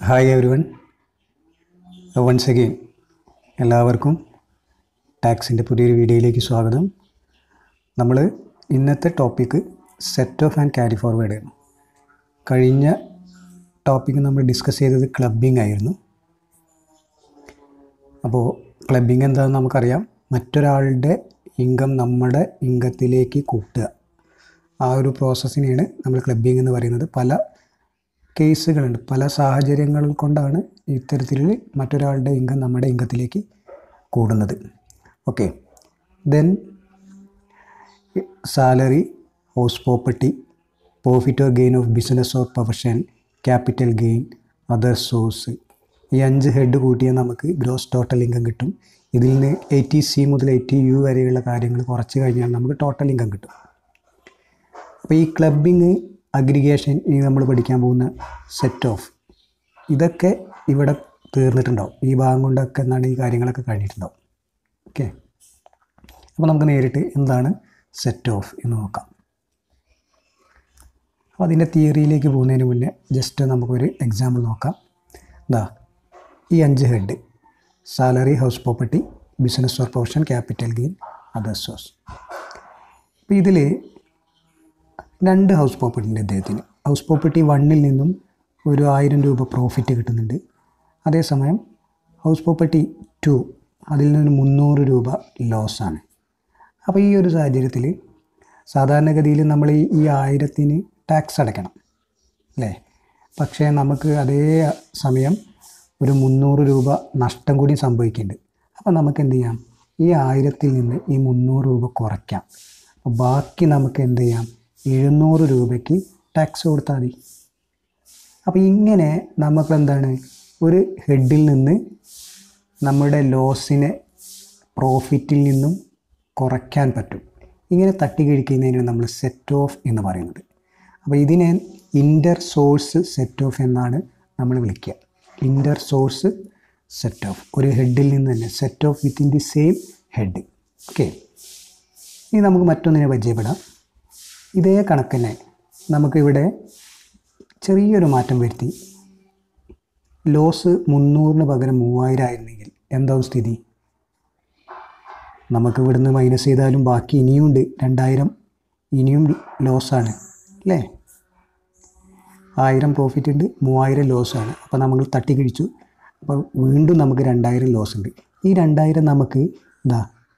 hi everyone once again എല്ലാവർക്കും ടാക്സിൻ്റെ പുതിയൊരു വീഡിയോയിലേക്ക് സ്വാഗതം നമ്മൾ ഇന്നത്തെ topic set off and carry forward ആണ് കഴിഞ്ഞ ടോപ്പിക്ക് നമ്മൾ ഡിസ്കസ് ചെയ്തത് ക്ലബിംഗ് ആയിരുന്നു അപ്പോൾ ക്ലബിംഗ് എന്താണെന്ന് നമുക്കറിയാം മറ്റൊരാളുടെ ഇൻകം നമ്മുടെ ഇൻകത്തിലേക്ക് കൂട്ടുക ആ ഒരു പ്രോസസ്സിനെയാണ് നമ്മൾ ക്ലബിംഗ് എന്ന് പറയുന്നത് പല കേസുകളുണ്ട് പല സാഹചര്യങ്ങൾ കൊണ്ടാണ് ഇത്തരത്തിൽ മറ്റൊരാളുടെ ഇൻകം നമ്മുടെ ഇൻകത്തിലേക്ക് കൂടുന്നത് okay then salary house property profit or gain of business or profession capital gain other source ഈ അഞ്ച് ഹെഡ് കൂട്ടിയാൽ നമുക്ക് ഗ്രോസ് ടോട്ടൽ ഇൻകം കിട്ടും ഇതിൽ നിന്ന് എയ്റ്റി സി മുതൽ എയ്റ്റി യു വരെയുള്ള കാര്യങ്ങൾ കുറച്ച് കഴിഞ്ഞാൽ നമുക്ക് ടോട്ടൽ ഇൻകം കിട്ടും അപ്പോൾ ഈ ക്ലബിങ് അഗ്രിഗേഷൻ ഈ നമ്മൾ പഠിക്കാൻ പോകുന്ന സെറ്റ് ഓഫ് ഇതൊക്കെ ഇവിടെ തീർന്നിട്ടുണ്ടാവും ഈ ഭാഗം കൊണ്ടൊക്കെ എന്താണ് ഈ കാര്യങ്ങളൊക്കെ കഴിഞ്ഞിട്ടുണ്ടാവും ഓക്കെ അപ്പോൾ നമുക്ക് നേരിട്ട് എന്താണ് സെറ്റ് ഓഫ് എന്ന് നോക്കാം അപ്പോൾ അതിൻ്റെ തിയറിയിലേക്ക് പോകുന്നതിന് മുന്നേ ജസ്റ്റ് നമുക്കൊരു എക്സാമ്പിൾ നോക്കാം എന്താ ഈ അഞ്ച് head salary house property business or profession capital gain other source അപ്പോൾ ഇതിൽ രണ്ട് ഹൗസ് പ്രോപ്പർട്ടി ഉണ്ട് അദ്ദേഹത്തിന് ഹൗസ് പ്രോപ്പർട്ടി വണ്ണിൽ നിന്നും ഒരു ആയിരം രൂപ പ്രോഫിറ്റ് കിട്ടുന്നുണ്ട് അതേസമയം ഹൗസ് പ്രോപ്പർട്ടി ടു അതിൽ നിന്ന് മുന്നൂറ് രൂപ ലോസാണ് അപ്പോൾ ഈ ഒരു സാഹചര്യത്തിൽ സാധാരണഗതിയിൽ നമ്മൾ ഈ ഈ ആയിരത്തിന് ടാക്സ് അടയ്ക്കണം അല്ലേ പക്ഷേ നമുക്ക് അതേ സമയം ഒരു മുന്നൂറ് രൂപ നഷ്ടം കൂടി സംഭവിക്കുന്നുണ്ട് അപ്പോൾ നമുക്ക് എന്ത് ചെയ്യാം ഈ ആയിരത്തിൽ നിന്ന് ഈ മുന്നൂറ് രൂപ കുറയ്ക്കാം അപ്പോൾ ബാക്കി നമുക്ക് എന്ത് ചെയ്യാം എഴുന്നൂറ് രൂപയ്ക്ക് ടാക്സ് കൊടുത്താൽ മതി അപ്പോൾ ഇങ്ങനെ നമുക്ക് എന്താണ് ഒരു ഹെഡിൽ നിന്ന് നമ്മുടെ ലോസിനെ പ്രോഫിറ്റിൽ നിന്നും കുറയ്ക്കാൻ പറ്റും ഇങ്ങനെ തട്ടി കഴിക്കുന്നതിനാണ് നമ്മൾ സെറ്റ് ഓഫ് എന്ന് പറയുന്നത് അപ്പോൾ ഇതിനെ ഇൻ്റർ സോഴ്സ് സെറ്റ് ഓഫ് എന്നാണ് നമ്മൾ വിളിക്കുക ഇൻ്റർ സോഴ്സ് സെറ്റ് ഓഫ് ഒരു ഹെഡിൽ നിന്ന് തന്നെ set off within the same head okay ഇനി നമുക്ക് മറ്റൊന്നിനെ പരിചയപ്പെടാം ഇതേ കണക്കിനെ നമുക്കിവിടെ ചെറിയൊരു മാറ്റം വരുത്തി ലോസ് മുന്നൂറിന് പകരം മൂവായിരം ആയിരുന്നെങ്കിൽ എന്താവും സ്ഥിതി നമുക്ക് ഇവിടുന്ന് മൈനസ് ചെയ്താലും ബാക്കി ഇനിയും ഉണ്ട് രണ്ടായിരം ഇനിയും ലോസാണ് അല്ലേ ആയിരം പ്രോഫിറ്റ് ഉണ്ട് മൂവായിരം ലോസാണ് അപ്പോൾ നമ്മൾ തട്ടിക്കിഴിച്ചു അപ്പോൾ വീണ്ടും നമുക്ക് രണ്ടായിരം ലോസ് ഉണ്ട് ഈ രണ്ടായിരം നമുക്ക് ഇതാ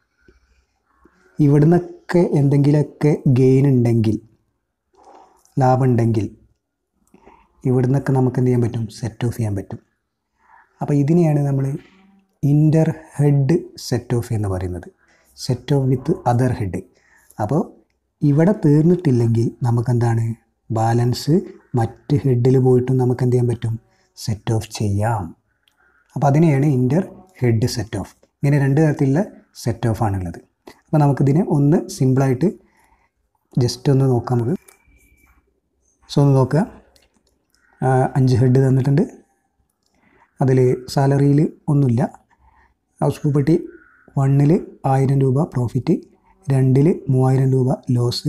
ഇവിടുന്നൊക്കെ എന്തെങ്കിലുമൊക്കെ ഗെയിൻ ഉണ്ടെങ്കിൽ ലാഭം ഉണ്ടെങ്കിൽ ഇവിടുന്നൊക്കെ നമുക്ക് എന്ത് ചെയ്യാൻ പറ്റും സെറ്റ് ഓഫ് ചെയ്യാൻ പറ്റും അപ്പോൾ ഇതിനെയാണ് നമ്മൾ ഇൻ്റർ ഹെഡ് സെറ്റ് ഓഫ് എന്ന് പറയുന്നത് set off with other head അപ്പോൾ ഇവിടെ തീർന്നിട്ടില്ലെങ്കിൽ നമുക്കെന്താണ് ബാലൻസ് മറ്റ് ഹെഡിൽ പോയിട്ടും നമുക്ക് എന്ത് ചെയ്യാൻ പറ്റും സെറ്റ് ഓഫ് ചെയ്യാം അപ്പോൾ അതിനെയാണ് ഇൻ്റർ ഹെഡ് സെറ്റ് ഓഫ് ഇങ്ങനെ രണ്ട് തരത്തിലുള്ള സെറ്റ് ഓഫ് ആണുള്ളത് അപ്പോൾ നമുക്കിതിനെ ഒന്ന് സിമ്പിളായിട്ട് ജസ്റ്റ് ഒന്ന് നോക്കാം നമുക്ക് സോ ഒന്ന് നോക്കുക ആ, അഞ്ച് ഹെഡ് തന്നിട്ടുണ്ട് അതിൽ സാലറിയിൽ ഒന്നുമില്ല ഹൗസ് പ്രോപ്പർട്ടി വണ്ണിൽ ആയിരം രൂപ പ്രോഫിറ്റ് രണ്ടിൽ മൂവായിരം രൂപ loss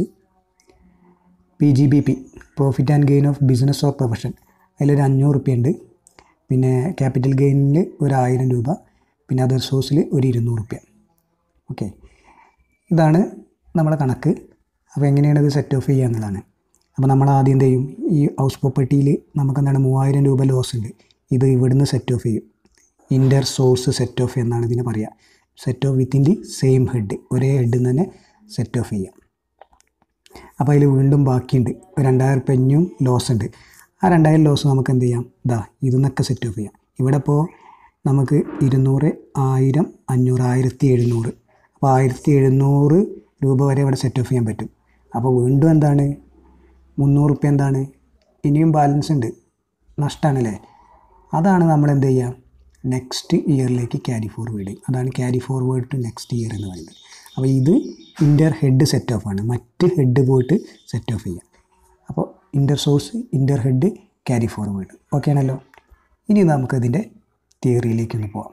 P G B P profit and gain of business or profession അതിലൊരു അഞ്ഞൂറ് റുപ്യ ഉണ്ട് പിന്നെ ക്യാപിറ്റൽ ഗെയിനിൽ ഒരു ആയിരം രൂപ പിന്നെ അതർ സോഴ്സിൽ ഒരു ഇരുന്നൂറ് റുപ്യ ഓക്കെ ഇതാണ് നമ്മളെ കണക്ക് അപ്പോൾ എങ്ങനെയാണ് ഇത് സെറ്റ് ഓഫ് ചെയ്യുക എന്നുള്ളതാണ് അപ്പോൾ നമ്മൾ ആദ്യം എന്ത് ചെയ്യും ഈ ഹൗസ് പ്രോപ്പർട്ടിയിൽ നമുക്ക് എന്താണ് മൂവായിരം രൂപ ലോസ് ഉണ്ട് ഇത് ഇവിടുന്ന് സെറ്റ് ഓഫ് ചെയ്യും ഇൻ്റർ സോഴ്സ് സെറ്റ് ഓഫ് എന്നാണ് ഇതിന് പറയുക set off within the same head ഒരേ ഹെഡിൽ നിന്ന് തന്നെ സെറ്റ് ഓഫ് ചെയ്യാം അപ്പോൾ അതിൽ വീണ്ടും ബാക്കിയുണ്ട് ഒരു രണ്ടായിരം റുപ്യ ഇനിയും ലോസ് ഉണ്ട് ആ രണ്ടായിരം ലോസ് നമുക്ക് എന്ത് ചെയ്യാം ഇതാ ഇതിന്നൊക്കെ സെറ്റ് ഓഫ് ചെയ്യാം ഇവിടെ ഇപ്പോൾ നമുക്ക് ഇരുന്നൂറ് ആയിരം അഞ്ഞൂറ് ആയിരത്തി എഴുന്നൂറ് അപ്പോൾ ആയിരത്തി എഴുന്നൂറ് രൂപ വരെ ഇവിടെ സെറ്റ് ഓഫ് ചെയ്യാൻ പറ്റും അപ്പോൾ വീണ്ടും എന്താണ് മുന്നൂറ് റുപ്യ എന്താണ് ഇനിയും ബാലൻസ് ഉണ്ട് നഷ്ടമാണല്ലേ അതാണ് നമ്മൾ എന്ത് ചെയ്യുക നെക്സ്റ്റ് ഇയറിലേക്ക് ക്യാരി ഫോർവേഡ് അതാണ് carry forward to next year എന്ന് പറയുന്നത് അപ്പോൾ ഇത് ഇൻ്റർ ഹെഡ് സെറ്റ് ഓഫ് ആണ് മറ്റ് ഹെഡ് പോയിട്ട് സെറ്റ് ഓഫ് ചെയ്യാം അപ്പോൾ inter source inter head carry forward okay ആണല്ലോ ഇനി നമുക്കതിൻ്റെ തിയറിയിലേക്ക് ഒന്ന് പോവാം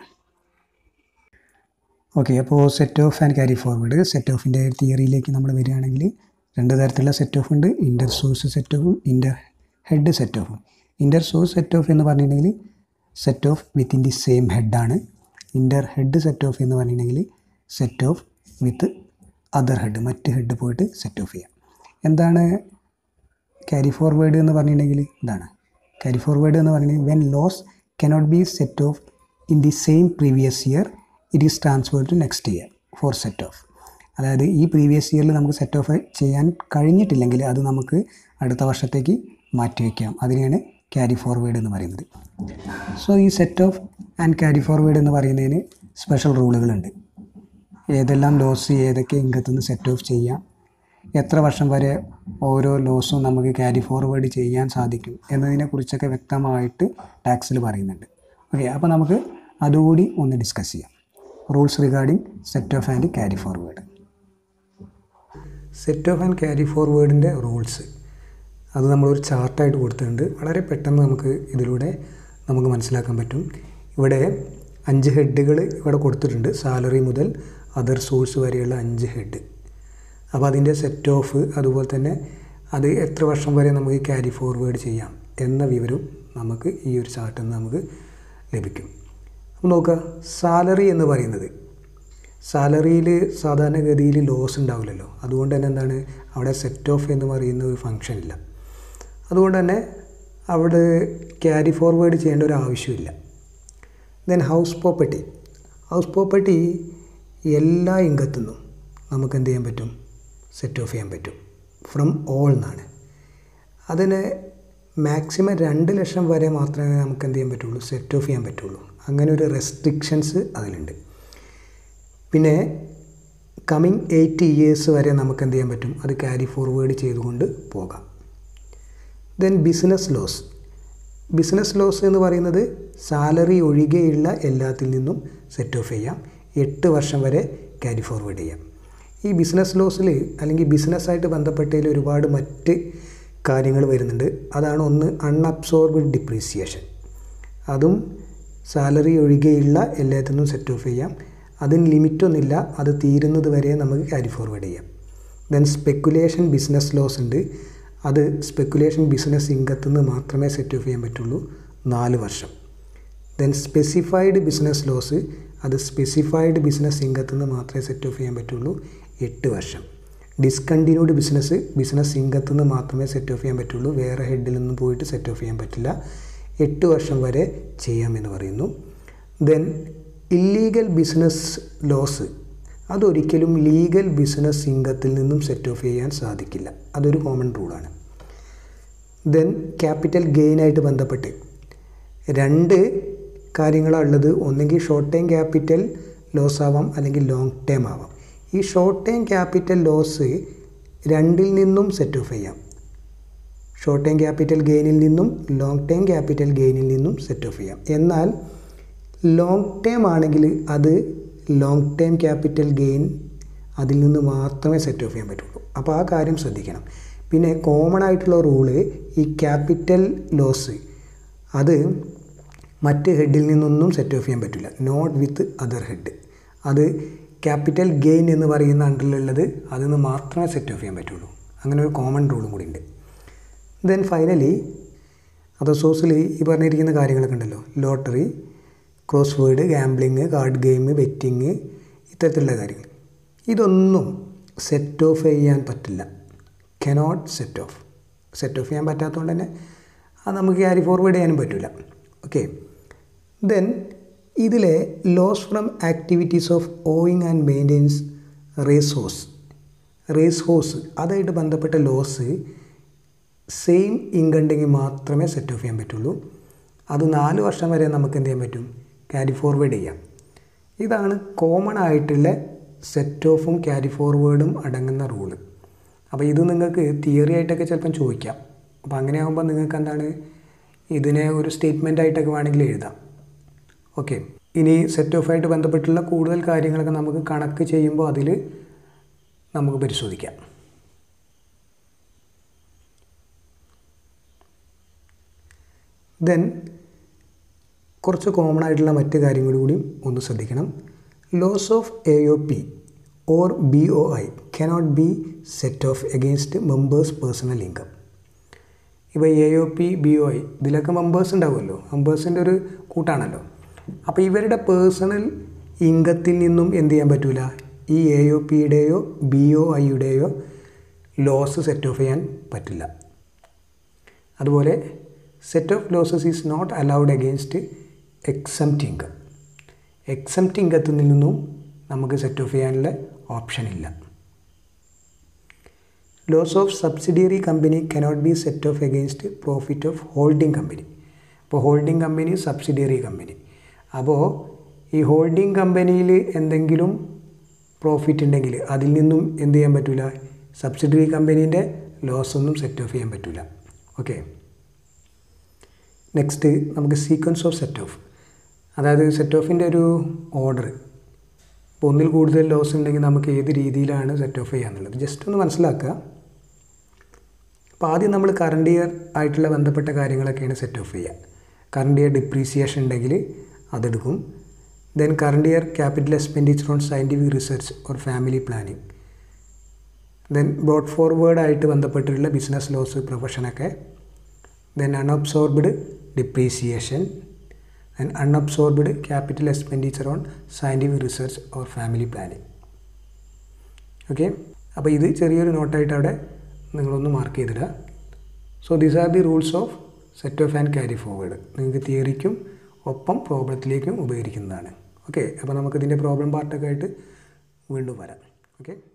ഓക്കെ അപ്പോൾ set off and carry forward set ഓഫിൻ്റെ തിയറിയിലേക്ക് നമ്മൾ വരികയാണെങ്കിൽ രണ്ട് തരത്തിലുള്ള സെറ്റ് ഓഫ് ഉണ്ട് ഇൻ്റർ സോഴ്സ് സെറ്റ് ഓഫും ഇൻ്റർ ഹെഡ് സെറ്റ് ഓഫും ഇൻ്റർ സോഴ്സ് സെറ്റ് ഓഫ് എന്ന് പറഞ്ഞിട്ടുണ്ടെങ്കിൽ set off within the same ഹെഡാണ് ഇൻ്റർ ഹെഡ് സെറ്റ് ഓഫ് എന്ന് പറഞ്ഞിട്ടുണ്ടെങ്കിൽ set off with other head മറ്റ് ഹെഡ് പോയിട്ട് സെറ്റ് ഓഫ് ചെയ്യാം എന്താണ് ക്യാരി ഫോർവേഡ് എന്ന് പറഞ്ഞിട്ടുണ്ടെങ്കിൽ ഇതാണ് ക്യാരി ഫോർവേഡ് എന്ന് പറഞ്ഞിട്ടുണ്ടെങ്കിൽ when loss cannot be set off in the same previous year it is transfer to next year for set off അതായത് ഈ പ്രീവിയസ് ഇയറിൽ നമുക്ക് സെറ്റ് ഓഫ് ചെയ്യാൻ കഴിഞ്ഞിട്ടില്ലെങ്കിൽ അത് നമുക്ക് അടുത്ത വർഷത്തേക്ക് മാറ്റിവെക്കാം അതിനെയാണ് ക്യാരി ഫോർവേഡ് എന്ന് പറയുന്നത് സോ ഈ set off and carry forward എന്ന് പറയുന്നതിന് സ്പെഷ്യൽ റൂളുകളുണ്ട് ഏതെല്ലാം ലോസ് ഏതൊക്കെ ഇൻകത്തു നിന്ന് സെറ്റ് ഓഫ് ചെയ്യാം എത്ര വർഷം വരെ ഓരോ ലോസും നമുക്ക് ക്യാരി ഫോർവേഡ് ചെയ്യാൻ സാധിക്കും എന്നതിനെക്കുറിച്ചൊക്കെ വ്യക്തമായിട്ട് ടാക്സിൽ പറയുന്നുണ്ട് ഓക്കെ അപ്പോൾ നമുക്ക് അതുകൂടി ഒന്ന് ഡിസ്കസ് ചെയ്യാം rules regarding set off and carry forward set off and carry ഫോർവേഡിൻ്റെ റൂൾസ് അത് നമ്മളൊരു ചാർട്ടായിട്ട് കൊടുത്തിട്ടുണ്ട് വളരെ പെട്ടെന്ന് നമുക്ക് ഇതിലൂടെ നമുക്ക് മനസ്സിലാക്കാൻ പറ്റും ഇവിടെ അഞ്ച് ഹെഡുകൾ ഇവിടെ കൊടുത്തിട്ടുണ്ട് സാലറി മുതൽ അതർ സോഴ്സ് വരെയുള്ള അഞ്ച് ഹെഡ് അപ്പോൾ അതിൻ്റെ സെറ്റ് ഓഫ് അതുപോലെ തന്നെ അത് എത്ര വർഷം വരെ നമുക്ക് ക്യാരി ഫോർവേഡ് ചെയ്യാം എന്ന വിവരവും നമുക്ക് ഈ ഒരു ചാർട്ടിൽ നിന്ന് നമുക്ക് ലഭിക്കും അപ്പോൾ നോക്കുക സാലറി എന്ന് പറയുന്നത് സാലറിയിൽ സാധാരണഗതിയിൽ ലോസ് ഉണ്ടാവില്ലല്ലോ അതുകൊണ്ട് തന്നെ എന്താണ് അവിടെ സെറ്റ് ഓഫ് എന്ന് പറയുന്ന ഒരു ഫങ്ഷൻ ഇല്ല അതുകൊണ്ട് തന്നെ അവിടെ ക്യാരി ഫോർവേഡ് ചെയ്യേണ്ട ഒരു ആവശ്യമില്ല then house property house property എല്ലാ ഇൻകത്തു നിന്നും നമുക്ക് എന്ത് ചെയ്യാൻ പറ്റും സെറ്റ് ഓഫ് ചെയ്യാൻ പറ്റും ഫ്രം ഓൾ എന്നാണ് അതിന് മാക്സിമം രണ്ട് ലക്ഷം വരെ മാത്രമേ നമുക്ക് എന്ത് ചെയ്യാൻ പറ്റുള്ളൂ സെറ്റ് ഓഫ് ചെയ്യാൻ പറ്റുള്ളൂ അങ്ങനെ ഒരു റെസ്ട്രിക്ഷൻസ് അതിലുണ്ട് പിന്നെ കമ്മിങ് എയ്റ്റ് ഇയേഴ്സ് വരെ നമുക്ക് എന്ത് ചെയ്യാൻ പറ്റും അത് ക്യാരി ഫോർവേഡ് ചെയ്തുകൊണ്ട് പോകാം then business loss business loss എന്ന് പറയുന്നത് സാലറി ഒഴികെയുള്ള എല്ലാത്തിൽ നിന്നും സെറ്റ് ഓഫ് ചെയ്യാം എട്ട് വർഷം വരെ ക്യാരി ഫോർവേഡ് ചെയ്യാം ഈ ബിസിനസ് ലോസിൽ അല്ലെങ്കിൽ ബിസിനസ്സായിട്ട് ബന്ധപ്പെട്ടതിൽ ഒരുപാട് മറ്റ് കാര്യങ്ങൾ വരുന്നുണ്ട് അതാണ് ഒന്ന് അൺഅബ്സോർബ്ഡ് ഡിപ്രീസിയേഷൻ അതും സാലറി ഒഴികെയുള്ള എല്ലാത്തിൽ നിന്നും സെറ്റ് ഓഫ് ചെയ്യാം അതിന് ലിമിറ്റൊന്നുമില്ല അത് തീരുന്നത് വരെ നമുക്ക് ക്യാരി ഫോർവേഡ് ചെയ്യാം ദെൻ സ്പെക്കുലേഷൻ ബിസിനസ് ലോസ് ഉണ്ട് അത് സ്പെക്കുലേഷൻ ബിസിനസ് ഇൻകത്തു നിന്ന് മാത്രമേ സെറ്റ് ഓഫ് ചെയ്യാൻ പറ്റുള്ളൂ നാല് വർഷം ദെൻ സ്പെസിഫൈഡ് ബിസിനസ് ലോസ് അത് സ്പെസിഫൈഡ് ബിസിനസ് ഇൻകത്തു നിന്ന് മാത്രമേ സെറ്റ് ഓഫ് ചെയ്യാൻ പറ്റുള്ളൂ എട്ട് വർഷം ഡിസ്കണ്ടിന്യൂഡ് ബിസിനസ് ബിസിനസ് ഇൻകത്തു നിന്ന് മാത്രമേ സെറ്റ് ഓഫ് ചെയ്യാൻ പറ്റുള്ളൂ വേറെ ഹെഡിൽ നിന്നും പോയിട്ട് സെറ്റ് ഓഫ് ചെയ്യാൻ പറ്റില്ല എട്ട് വർഷം വരെ ചെയ്യാമെന്ന് പറയുന്നു ദെൻ ഇല്ലീഗൽ ബിസിനസ് ലോസ് അതൊരിക്കലും ലീഗൽ ബിസിനസ് ഇൻകത്തിൽ നിന്നും സെറ്റ് ഓഫ് ചെയ്യാൻ സാധിക്കില്ല അതൊരു കോമൺ റൂളാണ് ദെൻ ക്യാപിറ്റൽ ഗെയിനായിട്ട് ബന്ധപ്പെട്ട് രണ്ട് കാര്യങ്ങളാണ് ഉള്ളത് ഒന്നെങ്കിൽ ഷോർട്ട് ടൈം ക്യാപിറ്റൽ ലോസ് ആവാം അല്ലെങ്കിൽ ലോങ് ടേം ആവാം ഈ ഷോർട്ട് ടൈം ക്യാപിറ്റൽ ലോസ് രണ്ടിൽ നിന്നും സെറ്റ് ഓഫ് ചെയ്യാം ഷോർട്ട് ടൈം ക്യാപിറ്റൽ ഗെയിനിൽ നിന്നും ലോങ് ടൈം ക്യാപിറ്റൽ ഗെയിനിൽ നിന്നും സെറ്റ് ഓഫ് ചെയ്യാം എന്നാൽ ലോങ് ടേം ആണെങ്കിൽ അത് ലോങ് ടൈം ക്യാപിറ്റൽ ഗെയിൻ അതിൽ നിന്ന് മാത്രമേ സെറ്റ് ഓഫ് ചെയ്യാൻ പറ്റുള്ളൂ അപ്പോൾ ആ കാര്യം ശ്രദ്ധിക്കണം പിന്നെ കോമൺ ആയിട്ടുള്ള റൂള് ഈ ക്യാപിറ്റൽ ലോസ് അത് മറ്റ് ഹെഡിൽ നിന്നൊന്നും സെറ്റ് ഓഫ് ചെയ്യാൻ പറ്റില്ല നോട്ട് വിത്ത് അതർ ഹെഡ് അത് ക്യാപിറ്റൽ ഗെയിൻ എന്ന് പറയുന്ന അണ്ടറിലുള്ളത് അതിൽ നിന്ന് മാത്രമേ സെറ്റ് ഓഫ് ചെയ്യാൻ പറ്റുള്ളൂ അങ്ങനെ ഒരു കോമൺ റൂളും കൂടി ഉണ്ട് ദെൻ ഫൈനലി അതർ സോഴ്സിൽ ഈ പറഞ്ഞിരിക്കുന്ന കാര്യങ്ങളൊക്കെ ഉണ്ടല്ലോ lottery crossword gambling card game betting ഇത്തരത്തിലുള്ള കാര്യങ്ങൾ ഇതൊന്നും സെറ്റ് ഓഫ് ചെയ്യാൻ പറ്റില്ല cannot set off set off ചെയ്യാൻ പറ്റാത്തതുകൊണ്ട് തന്നെ അത് നമുക്ക് ക്യാരി ഫോർവേഡ് ചെയ്യാനും പറ്റില്ല ഓക്കെ ദെൻ ഇതിലെ loss from activities of owning and maintenance race horse race horse അതായിട്ട് ബന്ധപ്പെട്ട ലോസ് സെയിം ഇൻകം ഉണ്ടെങ്കിൽ മാത്രമേ സെറ്റ് ഓഫ് ചെയ്യാൻ പറ്റുള്ളൂ അത് നാല് വർഷം വരെ നമുക്ക് എന്ത് ചെയ്യാൻ പറ്റും ക്യാരി ഫോർവേഡ് ചെയ്യാം ഇതാണ് കോമൺ ആയിട്ടുള്ള സെറ്റ് ഓഫും ക്യാരി ഫോർവേഡും അടങ്ങുന്ന റൂള് അപ്പോൾ ഇത് നിങ്ങൾക്ക് തിയറി ആയിട്ടൊക്കെ ചിലപ്പം ചോദിക്കാം അപ്പോൾ അങ്ങനെ ആകുമ്പോൾ നിങ്ങൾക്ക് എന്താണ് ഇതിനെ ഒരു സ്റ്റേറ്റ്മെൻ്റ് ആയിട്ടൊക്കെ വേണമെങ്കിൽ എഴുതാം ഓക്കെ ഇനി സെറ്റ് ഓഫായിട്ട് ബന്ധപ്പെട്ടുള്ള കൂടുതൽ കാര്യങ്ങളൊക്കെ നമുക്ക് കണക്ക് ചെയ്യുമ്പോൾ അതിൽ നമുക്ക് പരിശോധിക്കാം ദെൻ കുറച്ച് കോമൺ ആയിട്ടുള്ള മറ്റ് കാര്യങ്ങൾ കൂടി ഒന്ന് ശ്രദ്ധിക്കണം loss of A O P or B O I cannot be set off against members personal income ഇപ്പോൾ A O P B O I ഇതിലൊക്കെ മെമ്പേഴ്സ് ഉണ്ടാവുമല്ലോ മെമ്പേഴ്സിൻ്റെ ഒരു കൂട്ടാണല്ലോ അപ്പോൾ ഇവരുടെ പേഴ്സണൽ ഇൻകത്തിൽ നിന്നും എന്ത് ചെയ്യാൻ പറ്റൂല ഈ എ ഒ പിയുടെയോ ബി ഒ ഐയുടെയോ ലോസ് സെറ്റ് ഓഫ് ചെയ്യാൻ പറ്റില്ല അതുപോലെ set off losses is not allowed against exempt income exempt ഇൻകത്തിൽ നിന്നും നമുക്ക് സെറ്റ് ഓഫ് ചെയ്യാനുള്ള ഓപ്ഷൻ ഇല്ല loss of subsidiary company cannot be set off against profit of holding company അപ്പോൾ ഹോൾഡിംഗ് കമ്പനി സബ്സിഡിയറി കമ്പനി അപ്പോൾ ഈ ഹോൾഡിംഗ് കമ്പനിയിൽ എന്തെങ്കിലും പ്രോഫിറ്റ് ഉണ്ടെങ്കിൽ അതിൽ നിന്നും എന്ത് ചെയ്യാൻ പറ്റില്ല സബ്സിഡിയറി കമ്പനീൻ്റെ ലോസ് ഒന്നും സെറ്റ് ഓഫ് ചെയ്യാൻ പറ്റില്ല ഓക്കെ നെക്സ്റ്റ് നമുക്ക് സീക്വൻസ് ഓഫ് സെറ്റ് ഓഫ് അതായത് സെറ്റ് ഓഫിൻ്റെ ഒരു ഓർഡർ ഇപ്പോൾ ഒന്നിൽ കൂടുതൽ ലോസ് ഉണ്ടെങ്കിൽ നമുക്ക് ഏത് രീതിയിലാണ് സെറ്റ് ഓഫ് ചെയ്യാന്നുള്ളത് ജസ്റ്റ് ഒന്ന് മനസ്സിലാക്കുക അപ്പോൾ ആദ്യം നമ്മൾ കറണ്ട് ഇയർ ആയിട്ടുള്ള ബന്ധപ്പെട്ട കാര്യങ്ങളൊക്കെയാണ് സെറ്റ് ഓഫ് ചെയ്യുക കറണ്ട് ഇയർ ഡിപ്രീസിയേഷൻ ഉണ്ടെങ്കിൽ അതെടുക്കും then current year capital expenditure on scientific research or family planning then brought forward ആയിട്ട് ബന്ധപ്പെട്ടിട്ടുള്ള ബിസിനസ് ലോസ് പ്രൊഫഷനൊക്കെ then unabsorbed depreciation and unabsorbed capital expenditure on scientific research or family planning okay അപ്പോൾ ഇത് ചെറിയൊരു നോട്ടായിട്ട് അവിടെ നിങ്ങളൊന്ന് മാർക്ക് ചെയ്തിടുക so these are the rules of set off and carry forward നിങ്ങൾക്ക് തിയറിക്കും ഒപ്പം പ്രോബ്ലത്തിലേക്കും ഉപകരിക്കുന്നതാണ് ഓക്കെ അപ്പോൾ നമുക്കിതിൻ്റെ പ്രോബ്ലം പാർട്ടൊക്കെ ആയിട്ട് വീണ്ടും വരാം ഓക്കെ